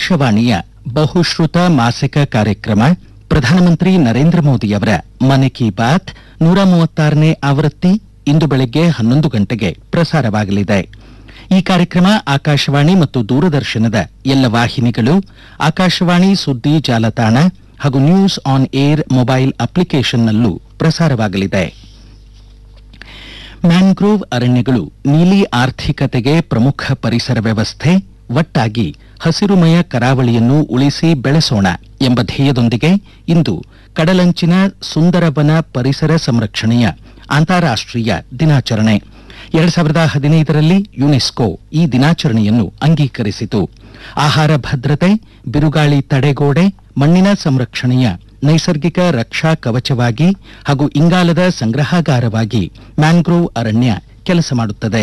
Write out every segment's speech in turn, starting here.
ಆಕಾಶವಾಣಿಯ ಬಹುಶ್ರುತ ಮಾಸಿಕ ಕಾರ್ಯಕ್ರಮ ಪ್ರಧಾನಮಂತ್ರಿ ನರೇಂದ್ರ ಮೋದಿಯವರ ಮನ್ ಕಿ ಬಾತ್ ನೂರ ಮೂವತ್ತಾರನೇ ಆವೃತ್ತಿ ಇಂದು ಬೆಳಗ್ಗೆ ಹನ್ನೊಂದು ಗಂಟೆಗೆ ಪ್ರಸಾರವಾಗಲಿದೆ ಈ ಕಾರ್ಯಕ್ರಮ ಆಕಾಶವಾಣಿ ಮತ್ತು ದೂರದರ್ಶನದ ಎಲ್ಲ ವಾಹಿನಿಗಳು ಆಕಾಶವಾಣಿ ಸುದ್ದಿ ಜಾಲತಾಣ ಹಾಗೂ ನ್ಯೂಸ್ ಆನ್ ಏರ್ ಮೊಬೈಲ್ ಅಪ್ಲಿಕೇಶನ್ನಲ್ಲೂ ಪ್ರಸಾರವಾಗಲಿದೆ ಮ್ಯಾಂಗ್ರೋವ್ ಅರಣ್ಯಗಳು ನೀಲಿ ಆರ್ಥಿಕತೆಗೆ ಪ್ರಮುಖ ಪರಿಸರ ವ್ಯವಸ್ಥೆ ಒಟ್ಟಾಗಿ ಹಸಿರುಮಯ ಕರಾವಳಿಯನ್ನು ಉಳಿಸಿ ಬೆಳೆಸೋಣ ಎಂಬ ಧ್ಯೇಯದೊಂದಿಗೆ ಇಂದು ಕಡಲಂಚಿನ ಸುಂದರವನ ಪರಿಸರ ಸಂರಕ್ಷಣೆಯ ಅಂತಾರಾಷ್ಟೀಯ ದಿನಾಚರಣೆ ಎರಡ್ ಸಾವಿರದ ಹದಿನೈದರಲ್ಲಿ ಯುನೆಸ್ಕೋ ಈ ದಿನಾಚರಣೆಯನ್ನು ಅಂಗೀಕರಿಸಿತು ಆಹಾರ ಭದ್ರತೆ ಬಿರುಗಾಳಿ ತಡೆಗೋಡೆ ಮಣ್ಣಿನ ಸಂರಕ್ಷಣೆಯ ನೈಸರ್ಗಿಕ ರಕ್ಷಾ ಕವಚವಾಗಿ ಹಾಗೂ ಇಂಗಾಲದ ಸಂಗ್ರಹಾಗಾರವಾಗಿ ಮ್ಯಾಂಗ್ರೋವ್ ಅರಣ್ಯ ಕೆಲಸ ಮಾಡುತ್ತದೆ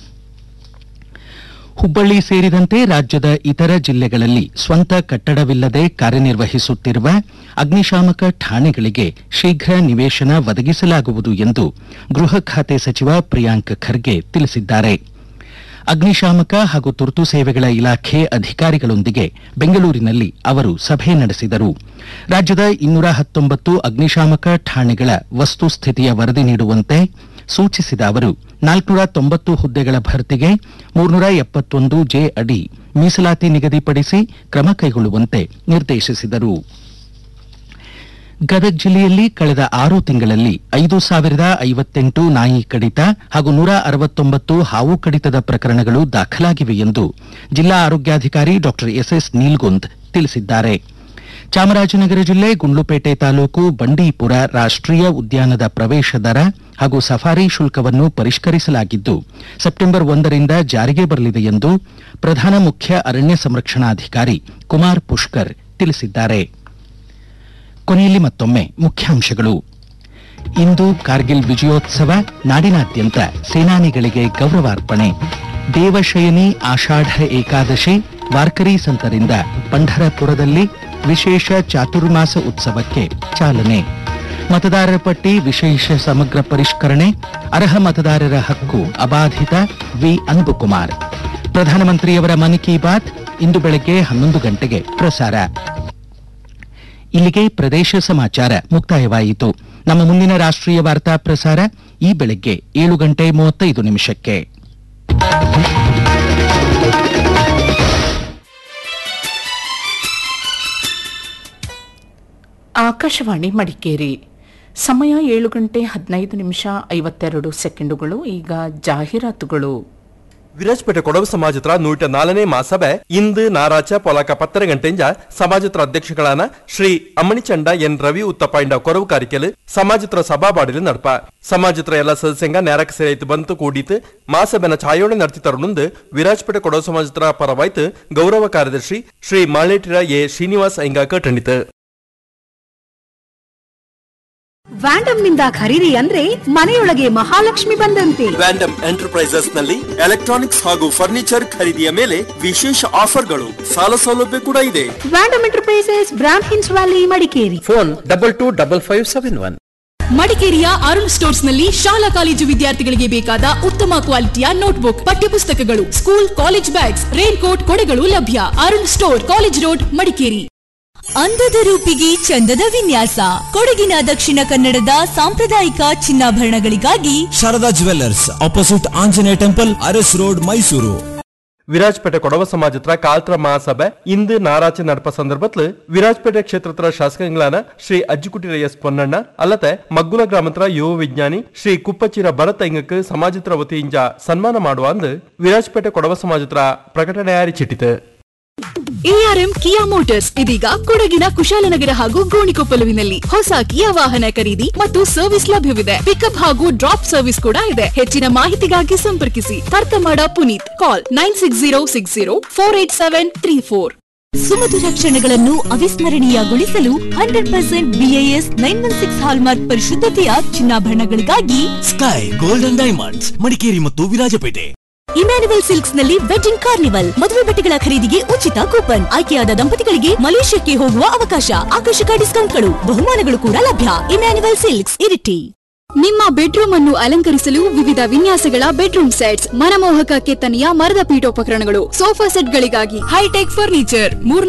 ಹುಬ್ಬಳ್ಳಿ ಸೇರಿದಂತೆ ರಾಜ್ಯದ ಇತರ ಜಿಲ್ಲೆಗಳಲ್ಲಿ ಸ್ವಂತ ಕಟ್ಟಡವಿಲ್ಲದೆ ಕಾರ್ಯನಿರ್ವಹಿಸುತ್ತಿರುವ ಅಗ್ನಿಶಾಮಕ ಠಾಣೆಗಳಿಗೆ ಶೀಘ್ರ ನಿವೇಶನ ಒದಗಿಸಲಾಗುವುದು ಎಂದು ಗೃಹ ಖಾತೆ ಸಚಿವ ಪ್ರಿಯಾಂಕ್ ಖರ್ಗೆ ತಿಳಿಸಿದ್ದಾರೆ ಅಗ್ನಿಶಾಮಕ ಹಾಗೂ ತುರ್ತು ಸೇವೆಗಳ ಇಲಾಖೆ ಅಧಿಕಾರಿಗಳೊಂದಿಗೆ ಬೆಂಗಳೂರಿನಲ್ಲಿ ಅವರು ಸಭೆ ನಡೆಸಿದರು ರಾಜ್ಯದ ಇನ್ನೂರ ಹತ್ತೊಂಬತ್ತು ಅಗ್ನಿಶಾಮಕ ಠಾಣೆಗಳ ವಸ್ತುಸ್ಥಿತಿಯ ವರದಿ ನೀಡುವಂತೆ ಸೂಚಿಸಿದ ಅವರು ನಾಲ್ಕುನೂರ ತೊಂಬತ್ತು ಹುದ್ದೆಗಳ ಭರ್ತಿಗೆ ಮೂರ್ನೂರ ಎಪ್ಪತ್ತೊಂದು ಜೆ ಅಡಿ ಮೀಸಲಾತಿ ನಿಗದಿಪಡಿಸಿ ಕ್ರಮ ಕೈಗೊಳ್ಳುವಂತೆ ನಿರ್ದೇಶಿಸಿದರು ಗದಗ ಜಿಲ್ಲೆಯಲ್ಲಿ ಕಳೆದ ಆರು ತಿಂಗಳಲ್ಲಿ ಐದು ಸಾವಿರದ ಐವತ್ತೆಂಟು ನಾಯಿ ಕಡಿತ ಹಾಗೂ ನೂರ ಅರವತ್ತೊಂಬತ್ತು ಹಾವು ಕಡಿತದ ಪ್ರಕರಣಗಳು ದಾಖಲಾಗಿವೆ ಎಂದು ಜಿಲ್ಲಾ ಆರೋಗ್ಯಾಧಿಕಾರಿ ಡಾ ಎಸ್ಎಸ್ ನೀಲ್ಗುಂದ್ ತಿಳಿಸಿದ್ದಾರೆ ಚಾಮರಾಜನಗರ ಜಿಲ್ಲೆ ಗುಂಡ್ಲುಪೇಟೆ ತಾಲೂಕು ಬಂಡೀಪುರ ರಾಷ್ಟೀಯ ಉದ್ಯಾನದ ಪ್ರವೇಶ ದರ ಹಾಗೂ ಸಫಾರಿ ಶುಲ್ಕವನ್ನು ಪರಿಷ್ಕರಿಸಲಾಗಿದ್ದು ಸೆಪ್ಟೆಂಬರ್ ಒಂದರಿಂದ ಜಾರಿಗೆ ಬರಲಿದೆ ಎಂದು ಪ್ರಧಾನ ಮುಖ್ಯ ಅರಣ್ಯ ಸಂರಕ್ಷಣಾಧಿಕಾರಿ ಕುಮಾರ್ ಪುಷ್ಕರ್ ತಿಳಿಸಿದ್ದಾರೆ ಕೊನೆಯಲ್ಲಿ ಮತ್ತೊಮ್ಮೆ ಮುಖ್ಯಾಂಶಗಳು ಇಂದು ಕಾರ್ಗಿಲ್ ವಿಜಯೋತ್ಸವ ನಾಡಿನಾದ್ಯಂತ ಸೇನಾನಿಗಳಿಗೆ ಗೌರವಾರ್ಪಣೆ ದೇವಶಯನಿ ಆಷಾಢ ಏಕಾದಶಿ ವಾರ್ಕರಿ ಸಂತರಿಂದ ಪಂಢರಪುರದಲ್ಲಿ ವಿಶೇಷ ಚಾತುರ್ಮಾಸ ಉತ್ಸವಕ್ಕೆ ಚಾಲನೆ ಮತದಾರರ ಪಟ್ಟಿ ವಿಶೇಷ ಸಮಗ್ರ ಪರಿಷ್ಕರಣೆ ಅರ್ಹ ಮತದಾರರ ಹಕ್ಕು ಅಬಾಧಿತ ವಿ ಅನ್ಬುಕುಮಾರ್ ಪ್ರಧಾನಮಂತ್ರಿಯವರ ಮನ್ ಕಿ ಬಾತ್ ಇಂದು ಬೆಳಗ್ಗೆ ಹನ್ನೊಂದು ಗಂಟೆಗೆ ಪ್ರಸಾರ ಇಲ್ಲಿಗೆ ಪ್ರದೇಶ ಸಮಾಚಾರ ಮುಕ್ತಾಯವಾಯಿತು ನಮ್ಮ ಮುಂದಿನ ರಾಷ್ಟ್ರೀಯ ವಾರ್ತಾ ಪ್ರಸಾರ ಈ ಬೆಳಗ್ಗೆ ಏಳು ಗಂಟೆ ಮೂವತ್ತೈದು ನಿಮಿಷಕ್ಕೆ ಆಕಾಶವಾಣಿ ಮಡಿಕೇರಿ ಸಮಯ ಏಳು ಗಂಟೆ ಹದಿನೈದು ನಿಮಿಷ ಐವತ್ತೆರಡು ಸೆಕೆಂಡುಗಳು ಈಗ ಜಾಹೀರಾತುಗಳು ವಿರಾಜಪೇಟೆ ಕೊಡವ ಸಮಾಜತ್ರ ನೂಟ ನಾಲ್ಕನೇ ಮಾಸಭೆ ಇಂದು ನಾರಾಚ ಪೊಲಕ ಪತ್ತರ ಗಂಟೆಂಜ ಸಮಾಜತ್ರ ಅಧ್ಯಕ್ಷಗಳಾನ ಶ್ರೀ ಅಮ್ಮಣಿಚಂಡ ಎನ್ ರವಿ ಉತ್ತಪಾಂಡ ಕೊರವು ಕಾರಿಕೆಲು ಸಮಾಜತ್ರ ಸಭಾಬಾಡಿಲು ನಡಪ ಸಮಾಜತ್ರ ಎಲ್ಲ ಸದಸ್ಯಂಗ ನೇರಕ ಸೇರೈತು ಬಂತು ಕೂಡಿತು ಮಾಸಭೆನ ಛಾಯೋಡೆ ನಡೆತಿ ತರುಣಂದು ವಿರಾಜಪೇಟೆ ಕೊಡವ ಸಮಾಜತ್ರ ಪರವಾಯ್ತು ಗೌರವ ಕಾರ್ಯದರ್ಶಿ ಶ್ರೀ ಮಾಳೇಟಿರ ಎ ಶ್ರೀನಿವಾಸ್ ಐಂಗ ಕಟಣಿತು ವ್ಯಾಂಡಮ್ ನಿಂದ ಖರೀದಿ ಅಂದ್ರೆ ಮನೆಯೊಳಗೆ ಮಹಾಲಕ್ಷ್ಮಿ ಬಂದಂತೆ ವ್ಯಾಂಡಮ್ ಎಂಟರ್ಪ್ರೈಸಸ್ ನಲ್ಲಿ ಎಲೆಕ್ಟ್ರಾನಿಕ್ಸ್ ಹಾಗೂ ಫರ್ನಿಚರ್ ಖರೀದಿಯ ಮೇಲೆ ವಿಶೇಷ ಆಫರ್ಗಳು ಸಾಲ ಸೌಲಭ್ಯ ಕೂಡ ಇದೆ ವ್ಯಾಂಡಮ್ ಎಂಟರ್ಪ್ರೈಸಸ್ ಬ್ರಾಂಡ್ ಹಿನ್ಸ್ valley Madikeri phone double two double five seven one ಮಡಿಕೇರಿಯ ಅರುಣ್ ಸ್ಟೋರ್ಸ್ ನಲ್ಲಿ ಶಾಲಾ ಕಾಲೇಜು ವಿದ್ಯಾರ್ಥಿಗಳಿಗೆ ಬೇಕಾದ ಉತ್ತಮ ಕ್ವಾಲಿಟಿಯ ನೋಟ್ಬುಕ್ ಪಠ್ಯಪುಸ್ತಕಗಳು school college bags rain coat ಕೊಡೆಗಳು ಲಭ್ಯ Arun store college road Madikeri ಅಂದದ ರೂಪಿಗೆ ಚಂದದ ವಿನ್ಯಾಸ ಕೊಡಗಿನ ದಕ್ಷಿಣ ಕನ್ನಡದ ಸಾಂಪ್ರದಾಯಿಕ ಚಿನ್ನಾಭರಣಗಳಿಗಾಗಿ Sharada jewellers opposite Anjaneya temple Aras road Mysuru Virajpet Kodava ಸಮಾಜತ್ರ ಕಾಲ್ತ್ರ ಮಹಾಸಭೆ ಇಂದು ನಾರಾಚೆ ನಡಪ ಸಂದರ್ಭತ್ಲು ವಿರಾಜಪೇಟೆ ಕ್ಷೇತ್ರತ್ರ ಶಾಸಕಗಳಾನ ಶ್ರೀ ಅಜ್ಜಿಕುಟಿರ ಎಸ್ ಪೊನ್ನಣ್ಣ ಅಲ್ಲದೆ ಮಗ್ಗುಲ ಗ್ರಾಮತ್ರ ಯುವ ವಿಜ್ಞಾನಿ ಶ್ರೀ ಕುಪ್ಪಚಿರ ಭರತ್ ಐಂಗಕ್ಕೆ ಸಮಾಜತ್ರ ವತಿಯಿಂದ ಸನ್ಮಾನ ಮಾಡುವ ಅಂದು ವಿರಾಜಪೇಟೆ ಕೊಡವ ಸಮಾಜತ್ರ ಪ್ರಕಟಣೆ ಚಿಟ್ಟಿತು ಎಆರ್ಎಂ ಕಿಯಾ ಮೋಟಾರ್ಸ್ ಇದೀಗ ಕೊಡಗಿನ ಕುಶಾಲನಗರ ಹಾಗೂ ಗೋಣಿಕೊಪ್ಪಲುವಿನಲ್ಲಿ ಹೊಸ ಕಿಯಾ ವಾಹನ ಖರೀದಿ ಮತ್ತು ಸರ್ವಿಸ್ ಲಭ್ಯವಿದೆ ಪಿಕಪ್ ಹಾಗೂ ಡ್ರಾಪ್ ಸರ್ವಿಸ್ ಕೂಡ ಇದೆ ಹೆಚ್ಚಿನ ಮಾಹಿತಿಗಾಗಿ ಸಂಪರ್ಕಿಸಿ ತರ್ಕಮಾಡ Puneet call nine six zero six zero four eight seven three four ಸುಮಧುರ ಕ್ಷಣಗಳನ್ನು ಅವಿಸ್ಮರಣೀಯಗೊಳಿಸಲು hundred percent BIS nine one six hallmark ಪರಿಶುದ್ಧತೆಯ ಚಿನ್ನಾಭರಣಗಳಿಗಾಗಿ ಸ್ಕೈ ಗೋಲ್ಡನ್ ಡೈಮಂಡ್ಸ್ ಮಡಿಕೇರಿ ಮತ್ತು ವಿರಾಜಪೇಟೆ ಇಮ್ಯಾನುವಲ್ ಸಿಲ್ಕ್ಸ್ ನಲ್ಲಿ ವೆಡ್ಡಿಂಗ್ ಕಾರ್ನಿವಲ್ ಮದುವೆ ಬಟ್ಟೆಗಳ ಖರೀದಿಗೆ ಉಚಿತ ಕೂಪನ್ ಆಯ್ಕೆಯಾದ ದಂಪತಿಗಳಿಗೆ ಮಲೇಷ್ಯಾಕ್ಕೆ ಹೋಗುವ ಅವಕಾಶ ಆಕರ್ಷಕ ಡಿಸ್ಕೌಂಟ್ಗಳು ಬಹುಮಾನಗಳು ಕೂಡ ಲಭ್ಯ ಇಮ್ಯಾನುವಲ್ ಸಿಲ್ಕ್ಸ್ ಇರಿಟಿ ನಿಮ್ಮ ಬೆಡ್ರೂಮ್ ಅನ್ನು ಅಲಂಕರಿಸಲು ವಿವಿಧ ವಿನ್ಯಾಸಗಳ ಬೆಡ್ರೂಮ್ ಸೆಟ್ಸ್ ಮನಮೋಹಕ ಕೆತ್ತನೆಯ ಮರದ ಪೀಠೋಪಕರಣಗಳು ಸೋಫಾ ಸೆಟ್ಗಳಿಗಾಗಿ ಹೈಟೆಕ್ ಫರ್ನಿಚರ್ ಮೂರ್ನಾಲ್ಕು